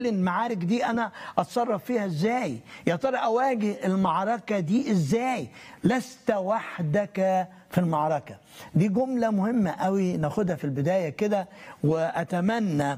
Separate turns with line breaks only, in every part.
المعارك دي انا اتصرف فيها ازاي يا ترى اواجه المعركه دي ازاي لست وحدك في المعركه دي جمله مهمه قوي ناخدها في البدايه كده واتمنى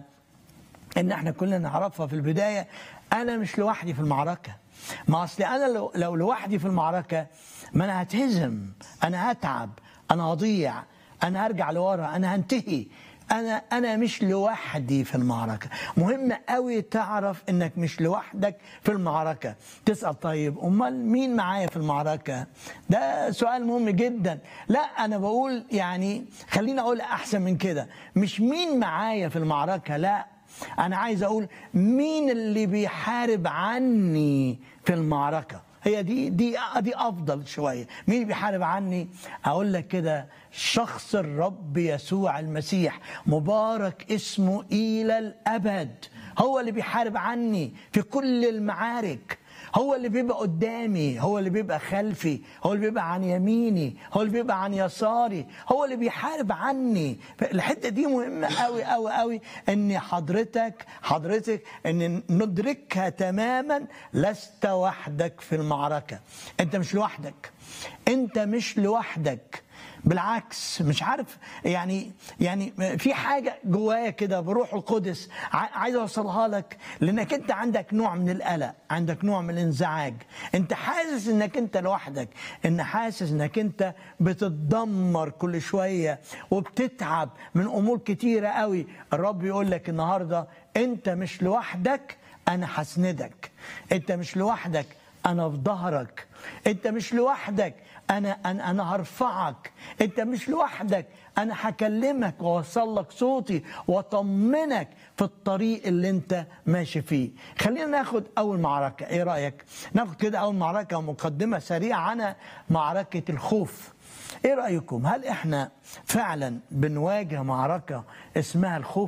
ان احنا كلنا نعرفها في البدايه انا مش لوحدي في المعركه ما اصل انا لو, لو لوحدي في المعركه ما انا هتهزم انا هتعب انا هضيع انا هرجع لورا انا هنتهي انا انا مش لوحدي في المعركه مهم قوي تعرف انك مش لوحدك في المعركه تسال طيب امال مين معايا في المعركه ده سؤال مهم جدا لا انا بقول يعني خليني اقول احسن من كده مش مين معايا في المعركه لا انا عايز اقول مين اللي بيحارب عني في المعركه هي دي دي دي افضل شويه مين اللي بيحارب عني اقول لك كده شخص الرب يسوع المسيح مبارك اسمه الى الابد هو اللي بيحارب عني في كل المعارك هو اللي بيبقى قدامي هو اللي بيبقى خلفي هو اللي بيبقى عن يميني هو اللي بيبقى عن يساري هو اللي بيحارب عني الحته دي مهمه قوي قوي قوي ان حضرتك حضرتك ان ندركها تماما لست وحدك في المعركه انت مش لوحدك انت مش لوحدك بالعكس مش عارف يعني يعني في حاجه جوايا كده بروح القدس عايز اوصلها لك لانك انت عندك نوع من القلق عندك نوع من الانزعاج انت حاسس انك انت لوحدك ان حاسس انك انت بتتدمر كل شويه وبتتعب من امور كتيره قوي الرب يقول لك النهارده انت مش لوحدك انا هسندك انت مش لوحدك انا في ظهرك انت مش لوحدك انا انا انا هرفعك انت مش لوحدك انا هكلمك واوصل لك صوتي واطمنك في الطريق اللي انت ماشي فيه خلينا ناخد اول معركه ايه رايك ناخد كده اول معركه مقدمه سريعه عن معركه الخوف ايه رايكم هل احنا فعلا بنواجه معركه اسمها الخوف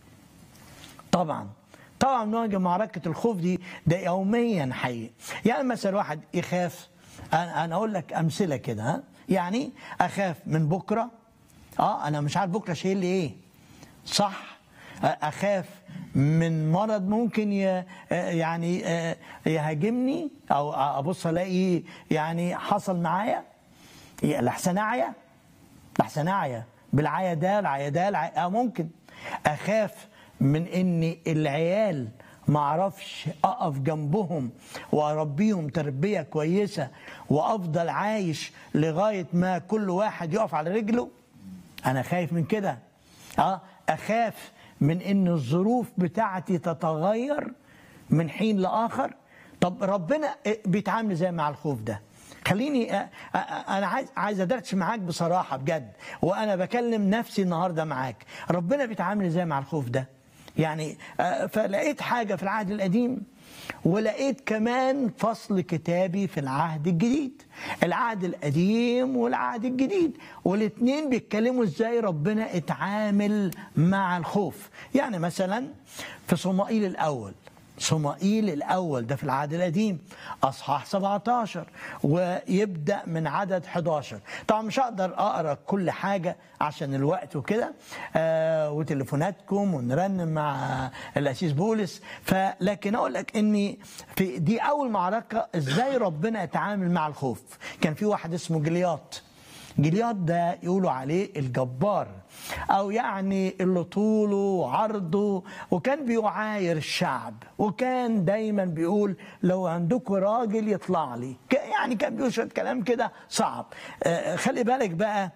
طبعا طبعا بنواجه معركه الخوف دي ده يوميا حقيقي يعني مثلا واحد يخاف انا اقول لك امثله كده ها يعني اخاف من بكره اه انا مش عارف بكره شايل لي ايه صح اخاف من مرض ممكن يعني يهاجمني او ابص الاقي يعني حصل معايا لحسن اعيا لحسن اعيا بالعيا ده العيا ده العيا ممكن اخاف من ان العيال ما اعرفش اقف جنبهم واربيهم تربيه كويسه وافضل عايش لغايه ما كل واحد يقف على رجله انا خايف من كده اه اخاف من ان الظروف بتاعتي تتغير من حين لاخر طب ربنا بيتعامل ازاي مع الخوف ده خليني انا عايز عايز ادردش معاك بصراحه بجد وانا بكلم نفسي النهارده معاك ربنا بيتعامل ازاي مع الخوف ده يعني فلقيت حاجة في العهد القديم ولقيت كمان فصل كتابي في العهد الجديد العهد القديم والعهد الجديد والاثنين بيتكلموا ازاي ربنا اتعامل مع الخوف يعني مثلا في صمائيل الاول صمائيل الأول ده في العهد القديم أصحاح 17 ويبدأ من عدد 11 طبعا مش هقدر أقرأ كل حاجة عشان الوقت وكده آه وتليفوناتكم ونرنم مع الأسيس بولس فلكن أقول لك إني في دي أول معركة إزاي ربنا اتعامل مع الخوف كان في واحد اسمه جلياط جلياط ده يقولوا عليه الجبار او يعني اللي طوله وعرضه وكان بيعاير الشعب وكان دايما بيقول لو عندكم راجل يطلع لي يعني كان بيقول شويه كلام كده صعب خلي بالك بقى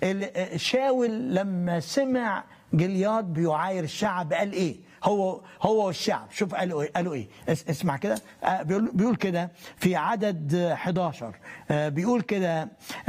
شاول لما سمع جلياط بيعاير الشعب قال ايه هو هو والشعب شوف قالوا ايه قالوا ايه اسمع كده بيقول بيقول كده في عدد 11 بيقول كده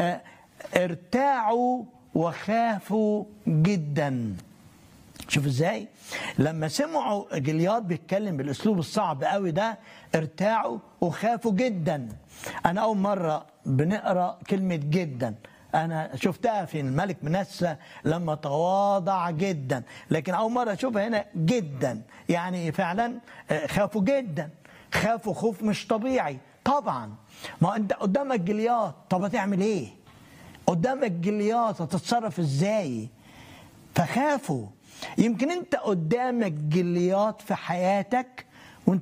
ارتاعوا وخافوا جدا شوف ازاي لما سمعوا جلياد بيتكلم بالاسلوب الصعب قوي ده ارتاعوا وخافوا جدا انا اول مره بنقرا كلمه جدا انا شفتها في الملك منسى لما تواضع جدا لكن اول مره اشوفها هنا جدا يعني فعلا خافوا جدا خافوا خوف مش طبيعي طبعا ما انت قدامك جلياد طب هتعمل ايه قدامك جليات هتتصرف ازاي فخافوا يمكن انت قدامك جليات في حياتك